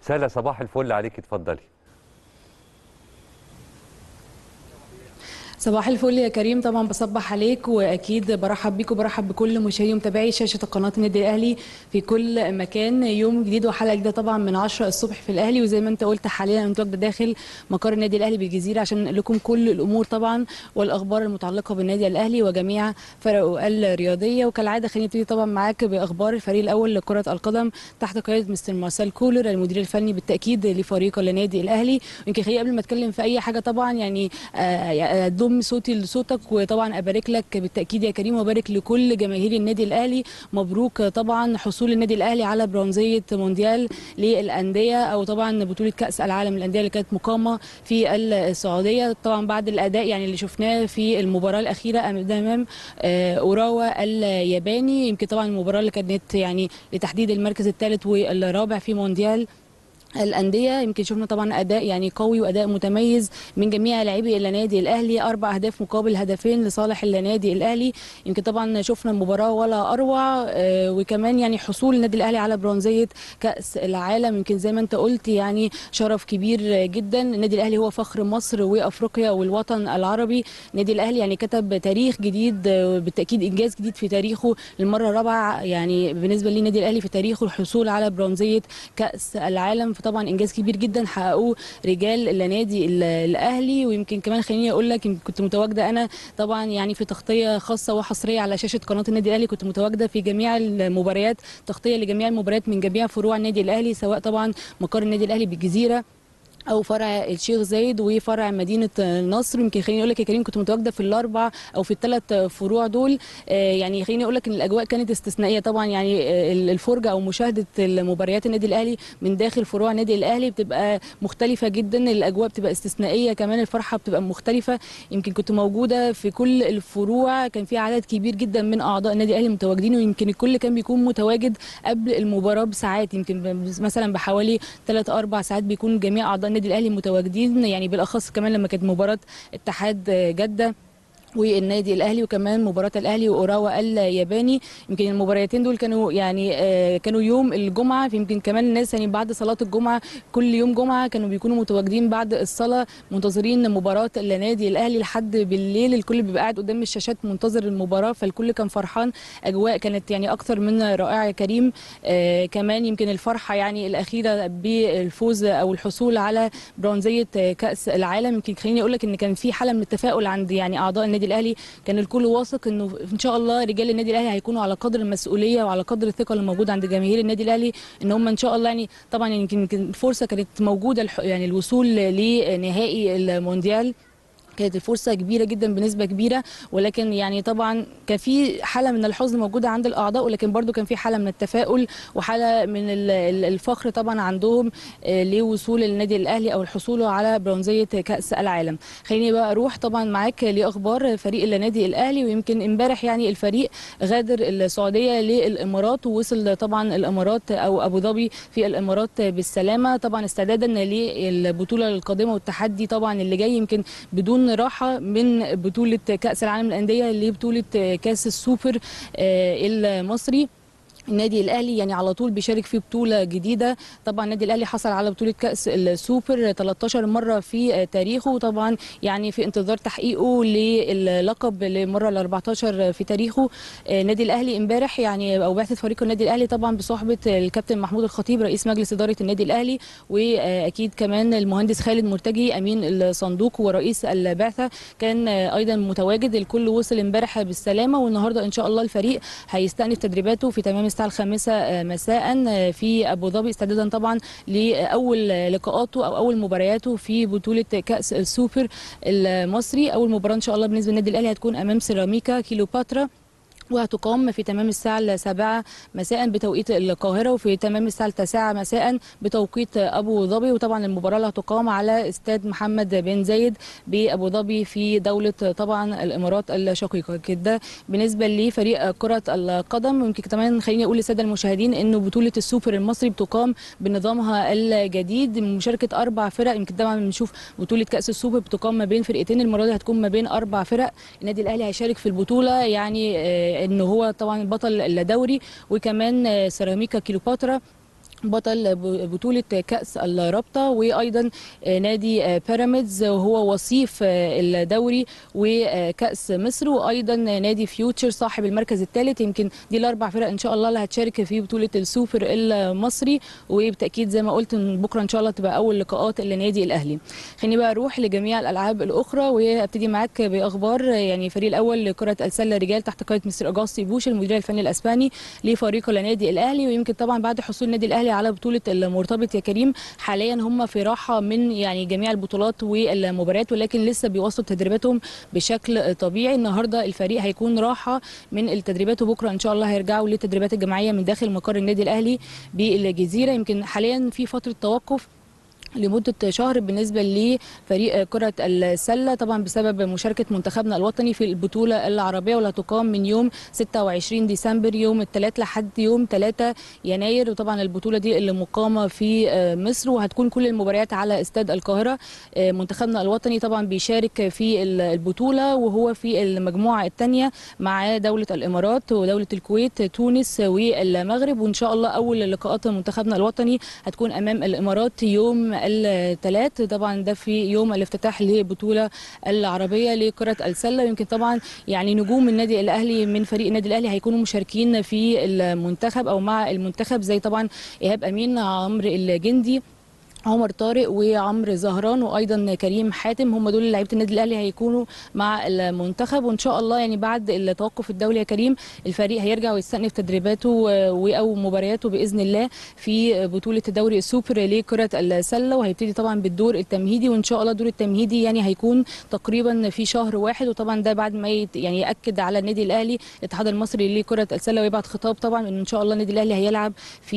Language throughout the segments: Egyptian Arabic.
سهله صباح الفل عليك اتفضلي صباح الفل يا كريم طبعا بصبح عليك واكيد برحب بيك وبرحب بكل مشاهدي ومتابعي شاشه قناه النادي الاهلي في كل مكان يوم جديد وحلقه جديده طبعا من 10 الصبح في الاهلي وزي ما انت قلت حاليا انا متواجده داخل مقر النادي الاهلي بالجزيره عشان ننقل لكم كل الامور طبعا والاخبار المتعلقه بالنادي الاهلي وجميع فرقه الرياضيه وكالعاده خلينا نبتدي طبعا معاك باخبار الفريق الاول لكره القدم تحت قياده مستر مارسيل كولر المدير الفني بالتاكيد لفريق النادي الاهلي يمكن خليني قبل ما اتكلم في اي حاجه طبعا يعني اضم صوتي لصوتك وطبعا ابارك لك بالتاكيد يا كريم وابارك لكل جماهير النادي الاهلي مبروك طبعا حصول النادي الاهلي على برونزيه مونديال للانديه او طبعا بطوله كاس العالم للانديه اللي كانت مقامه في السعوديه طبعا بعد الاداء يعني اللي شفناه في المباراه الاخيره امام اوراوا الياباني يمكن طبعا المباراه اللي كانت يعني لتحديد المركز الثالث والرابع في مونديال الانديه يمكن شفنا طبعا اداء يعني قوي واداء متميز من جميع لاعبي النادي الاهلي اربع اهداف مقابل هدفين لصالح النادي الاهلي يمكن طبعا شفنا المباراه ولا اروع آه وكمان يعني حصول النادي الاهلي على برونزيه كاس العالم يمكن زي ما انت قلت يعني شرف كبير جدا النادي الاهلي هو فخر مصر وافريقيا والوطن العربي النادي الاهلي يعني كتب تاريخ جديد بالتاكيد انجاز جديد في تاريخه للمره الرابعه يعني بالنسبه للنادي الاهلي في تاريخه الحصول على برونزيه كاس العالم طبعا انجاز كبير جدا حققوه رجال النادي الاهلي ويمكن كمان خليني اقول لك كنت متواجده انا طبعا يعني في تغطيه خاصه وحصريه على شاشه قناه النادي الاهلي كنت متواجده في جميع المباريات تغطيه لجميع المباريات من جميع فروع النادي الاهلي سواء طبعا مقر النادي الاهلي بالجزيره او فرع الشيخ زايد وفرع مدينه نصر يمكن خليني اقول لك يا كريم كنت متواجده في الاربع او في الثلاث فروع دول يعني خليني اقول لك ان الاجواء كانت استثنائيه طبعا يعني الفرجه او مشاهده المباريات النادي الاهلي من داخل فروع النادي الاهلي بتبقى مختلفه جدا الاجواء بتبقى استثنائيه كمان الفرحه بتبقى مختلفه يمكن كنت موجوده في كل الفروع كان في عدد كبير جدا من اعضاء النادي الاهلي متواجدين ويمكن الكل كان بيكون متواجد قبل المباراه بساعات يمكن مثلا بحوالي 3 4 ساعات بيكون جميع اعضاء النادي الاهلي متواجدين يعني بالاخص كمان لما كانت مباراه اتحاد جده والنادي الاهلي وكمان مباراه الاهلي واوراوا الياباني يمكن المباراتين دول كانوا يعني آه كانوا يوم الجمعه يمكن كمان الناس يعني بعد صلاه الجمعه كل يوم جمعه كانوا بيكونوا متواجدين بعد الصلاه منتظرين مباراه النادي الاهلي لحد بالليل الكل بيبقى قاعد قدام الشاشات منتظر المباراه فالكل كان فرحان اجواء كانت يعني اكثر من رائعه يا كريم آه كمان يمكن الفرحه يعني الاخيره بالفوز او الحصول على برونزيه كاس العالم يمكن خليني اقول لك ان كان في حاله من التفاؤل عند يعني اعضاء النادي الاهلي كان الكل واثق انه ان شاء الله رجال النادي الاهلي هيكونوا على قدر المسؤوليه وعلى قدر الثقه اللي موجوده عند جماهير النادي الاهلي ان هم ان شاء الله يعني طبعا يمكن الفرصه كانت موجوده يعني الوصول لنهائي المونديال كانت الفرصه كبيره جدا بنسبه كبيره ولكن يعني طبعا كان في حاله من الحزن موجوده عند الاعضاء ولكن برضو كان في حاله من التفاؤل وحاله من الفخر طبعا عندهم لوصول النادي الاهلي او الحصول على برونزيه كاس العالم خليني بقى اروح طبعا معاك لاخبار فريق النادي الاهلي ويمكن امبارح يعني الفريق غادر السعوديه للامارات ووصل طبعا الامارات او ابو ظبي في الامارات بالسلامه طبعا استعدادا للبطوله القادمه والتحدي طبعا اللي جاي يمكن بدون راحه من بطوله كاس العالم للانديه لبطوله كاس السوبر المصري النادي الاهلي يعني على طول بيشارك في بطوله جديده طبعا النادي الاهلي حصل على بطوله كاس السوبر 13 مره في تاريخه طبعا يعني في انتظار تحقيقه للقب للمره ال 14 في تاريخه النادي الاهلي امبارح يعني او بعثه فريق النادي الاهلي طبعا بصحبه الكابتن محمود الخطيب رئيس مجلس اداره النادي الاهلي واكيد كمان المهندس خالد مرتجي امين الصندوق ورئيس البعثه كان ايضا متواجد الكل وصل امبارح بالسلامه والنهارده ان شاء الله الفريق هيستأنف تدريباته في تمام الساعه الخامسه مساء في ابو ظبي استعدادا طبعا لاول لقاءاته او اول مبارياته في بطوله كاس السوبر المصري اول مباراه ان شاء الله بالنسبه للنادي الاهلي هتكون امام سيراميكا كيلوباترا وهتقام في تمام الساعة السابعة مساء بتوقيت القاهرة وفي تمام الساعة التاسعة مساء بتوقيت أبو ظبي وطبعا المباراة اللي هتقام على استاد محمد بن زايد بأبو ظبي في دولة طبعا الإمارات الشقيقة كده بالنسبة لفريق كرة القدم يمكن كمان خليني أقول للسادة المشاهدين إنه بطولة السوبر المصري بتقام بنظامها الجديد مشاركة أربع فرق يمكن طبعا بنشوف بطولة كأس السوبر بتقام ما بين فرقتين المرة دي هتكون ما بين أربع فرق النادي الأهلي هيشارك في البطولة يعني ان هو طبعا البطل الدوري وكمان سيراميكا كيلوباترا بطل بطولة كأس الرابطة وأيضا نادي بيراميدز وهو وصيف الدوري وكأس مصر وأيضا نادي فيوتشر صاحب المركز الثالث يمكن دي الأربع فرق إن شاء الله اللي هتشارك في بطولة السوبر المصري وبالتأكيد زي ما قلت إن بكرة إن شاء الله تبقى أول لقاءات لنادي الأهلي خليني بقى أروح لجميع الألعاب الأخرى وأبتدي معاك بأخبار يعني الفريق الأول لكرة السلة رجال تحت قيادة مستر أجاستي بوش المدير الفني الأسباني لفريق النادي الأهلي ويمكن طبعا بعد حصول النادي الأهلي على بطوله المرتبط يا كريم حاليا هم في راحه من يعني جميع البطولات والمباريات ولكن لسه بيواصلوا تدريباتهم بشكل طبيعي النهارده الفريق هيكون راحه من التدريبات وبكره ان شاء الله هيرجعوا للتدريبات الجماعيه من داخل مقر النادي الاهلي بالجزيره يمكن حاليا في فتره توقف لمدة شهر بالنسبة لفريق كرة السلة طبعا بسبب مشاركة منتخبنا الوطني في البطولة العربية واللي هتقام من يوم 26 ديسمبر يوم الثلاث لحد يوم 3 يناير وطبعا البطولة دي اللي مقامة في مصر وهتكون كل المباريات على استاد القاهرة منتخبنا الوطني طبعا بيشارك في البطولة وهو في المجموعة الثانية مع دولة الإمارات ودولة الكويت تونس والمغرب وإن شاء الله أول لقاءات منتخبنا الوطني هتكون أمام الإمارات يوم الثلاث طبعا ده في يوم الافتتاح للبطوله العربيه لكره السله يمكن طبعا يعني نجوم النادي الاهلي من فريق النادي الاهلي هيكونوا مشاركين في المنتخب او مع المنتخب زي طبعا ايهاب امين عمرو الجندي عمر طارق وعمرو زهران وايضا كريم حاتم هم دول لعيبه النادي الاهلي هيكونوا مع المنتخب وان شاء الله يعني بعد التوقف الدولي يا كريم الفريق هيرجع ويستأنف تدريباته او مبارياته باذن الله في بطوله دوري السوبر لكره السله وهيبتدي طبعا بالدور التمهيدي وان شاء الله الدور التمهيدي يعني هيكون تقريبا في شهر واحد وطبعا ده بعد ما يعني ياكد على النادي الاهلي الاتحاد المصري لكره السله ويبعت خطاب طبعا ان شاء الله النادي الاهلي هيلعب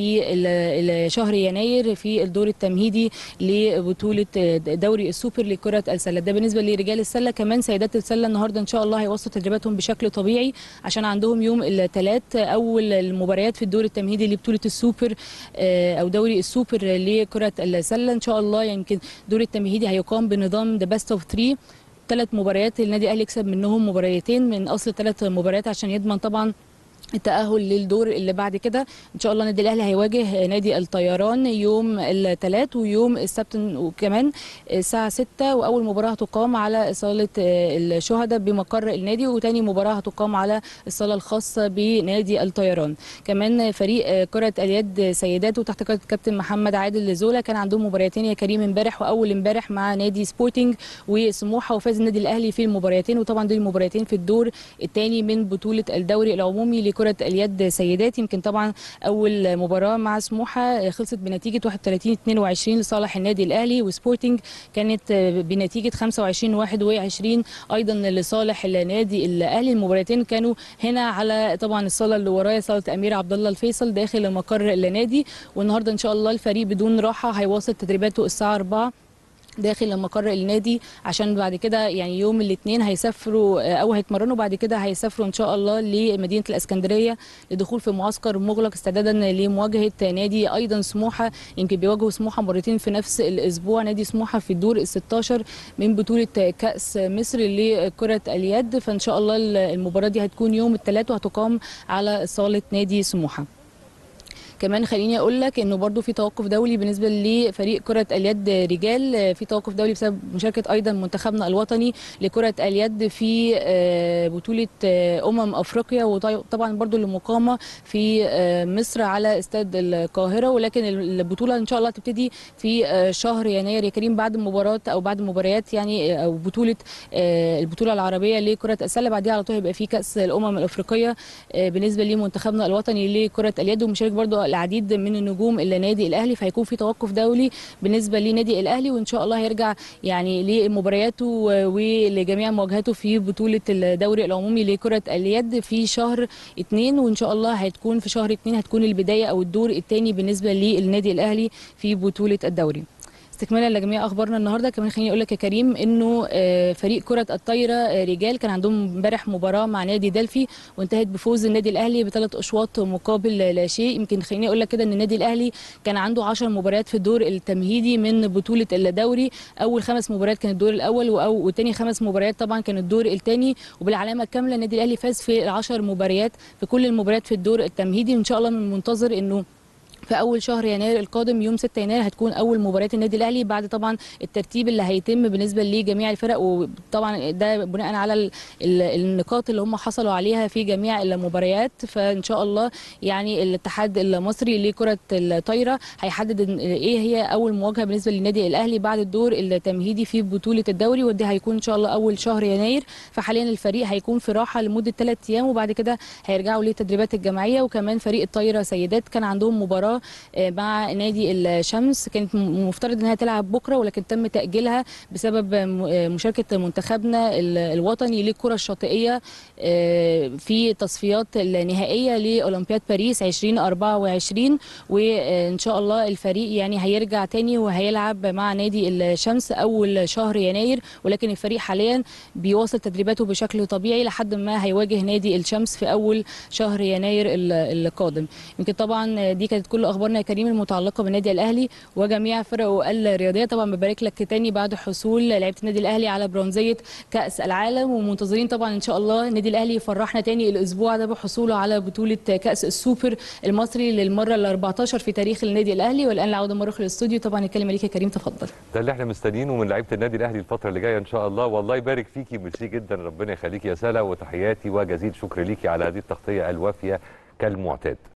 في شهر يناير في الدور التمهيدي دي لبطوله دوري السوبر لكره السله ده بالنسبه لرجال السله كمان سيدات السله النهارده ان شاء الله هيوصلوا تدريباتهم بشكل طبيعي عشان عندهم يوم الثلاث اول المباريات في الدور التمهيدي لبطوله السوبر او دوري السوبر لكره السله ان شاء الله يمكن دور التمهيدي هيقام بنظام ذا بيست اوف 3 ثلاث مباريات النادي الاهلي يكسب منهم مباريتين من اصل ثلاث مباريات عشان يضمن طبعا التأهل للدور اللي بعد كده إن شاء الله النادي الأهلي هيواجه نادي الطيران يوم الثلاث ويوم السبت وكمان الساعة 6 وأول مباراة هتقام على صالة الشهداء بمقر النادي وتاني مباراة هتقام على الصالة الخاصة بنادي الطيران كمان فريق كرة اليد سيدات وتحت قيادة كابتن محمد عادل زولا كان عندهم مباراتين يا كريم امبارح وأول امبارح مع نادي سبورتنج وسموحة وفاز النادي الأهلي في المباراتين وطبعا دي المباراتين في الدور الثاني من بطولة الدوري العمومي كرة اليد سيدات يمكن طبعا أول مباراة مع سموحة خلصت بنتيجة 31 22 لصالح النادي الأهلي وسبورتنج كانت بنتيجة 25 21 أيضا لصالح النادي الأهلي المباراتين كانوا هنا على طبعا الصالة اللي ورايا صالة أمير عبد الله الفيصل داخل مقر النادي والنهارده إن شاء الله الفريق بدون راحة هيواصل تدريباته الساعة 4 داخل مقر النادي عشان بعد كده يعني يوم الاثنين هيسافروا او هيتمرنوا بعد كده هيسافروا ان شاء الله لمدينه الاسكندريه لدخول في معسكر مغلق استعدادا لمواجهه نادي ايضا سموحه يمكن بيواجهوا سموحه مرتين في نفس الاسبوع نادي سموحه في الدور ال 16 من بطوله كاس مصر لكره اليد فان شاء الله المباراه دي هتكون يوم الثلاث وهتقام على صاله نادي سموحه كمان خليني اقول لك انه برضو في توقف دولي بالنسبه لفريق كره اليد رجال في توقف دولي بسبب مشاركه ايضا منتخبنا الوطني لكره اليد في بطوله امم افريقيا وطبعا برضو اللي مقامه في مصر على استاد القاهره ولكن البطوله ان شاء الله تبتدي في شهر يناير يا كريم بعد مباراه او بعد مباريات يعني او بطوله البطوله العربيه لكره السله بعديها على طول هيبقى في كاس الامم الافريقيه بالنسبه لمنتخبنا الوطني لكره اليد ومشارك برضو العديد من النجوم النادي الاهلي فهيكون في توقف دولي بالنسبه لنادي الاهلي وان شاء الله هيرجع يعني لمبارياته ولجميع مواجهاته في بطوله الدوري العمومي لكره اليد في شهر اثنين وان شاء الله هتكون في شهر اثنين هتكون البدايه او الدور الثاني بالنسبه للنادي الاهلي في بطوله الدوري استكمالا لجميع اخبارنا النهارده كمان خليني اقول لك يا كريم انه فريق كره الطايره رجال كان عندهم امبارح مباراه مع نادي دلفي وانتهت بفوز النادي الاهلي بثلاث اشواط مقابل لا شيء يمكن خليني اقول لك كده ان النادي الاهلي كان عنده 10 مباريات في الدور التمهيدي من بطوله الدوري اول خمس مباريات كان الدور الاول وثاني خمس مباريات طبعا كان الدور الثاني وبالعلامه الكامله النادي الاهلي فاز في العشر مباريات في كل المباريات في الدور التمهيدي وان شاء الله من المنتظر انه في اول شهر يناير القادم يوم 6 يناير هتكون اول مباريات النادي الاهلي بعد طبعا الترتيب اللي هيتم بالنسبه لجميع الفرق وطبعا ده بناء على ال- ال- النقاط اللي هم حصلوا عليها في جميع المباريات فان شاء الله يعني الاتحاد المصري لكره الطايره هيحدد إن- ايه هي اول مواجهه بالنسبه للنادي الاهلي بعد الدور التمهيدي في بطوله الدوري ودي هيكون ان شاء الله اول شهر يناير فحاليا الفريق هيكون في راحه لمده ثلاث ايام وبعد كده هيرجعوا للتدريبات الجماعيه وكمان فريق الطايره سيدات كان عندهم مباراه آه، مع نادي الشمس كانت م- مفترض انها تلعب بكره ولكن تم تاجيلها بسبب م- آه، مشاركه منتخبنا ال- الوطني للكره الشاطئيه آه، في تصفيات النهائيه لاولمبياد باريس 2024 وان شاء الله الفريق يعني هيرجع تاني وهيلعب مع نادي الشمس اول شهر يناير ولكن الفريق حاليا بيواصل تدريباته بشكل طبيعي لحد ما هيواجه نادي الشمس في اول شهر يناير ال- القادم يمكن طبعا دي كانت كل اخبارنا يا كريم المتعلقه بالنادي الاهلي وجميع فرقه الرياضيه طبعا ببارك لك تاني بعد حصول لعيبه النادي الاهلي على برونزيه كاس العالم ومنتظرين طبعا ان شاء الله النادي الاهلي يفرحنا تاني الاسبوع ده بحصوله على بطوله كاس السوبر المصري للمره ال 14 في تاريخ النادي الاهلي والان العوده مره اخرى للاستوديو طبعا الكلمه ليك يا كريم تفضل ده اللي احنا مستنيينه من لعيبه النادي الاهلي الفتره اللي جايه ان شاء الله والله يبارك فيكي ميرسي جدا ربنا يخليكي يا سلا وتحياتي وجزيل شكر ليكي على هذه التغطيه الوافيه كالمعتاد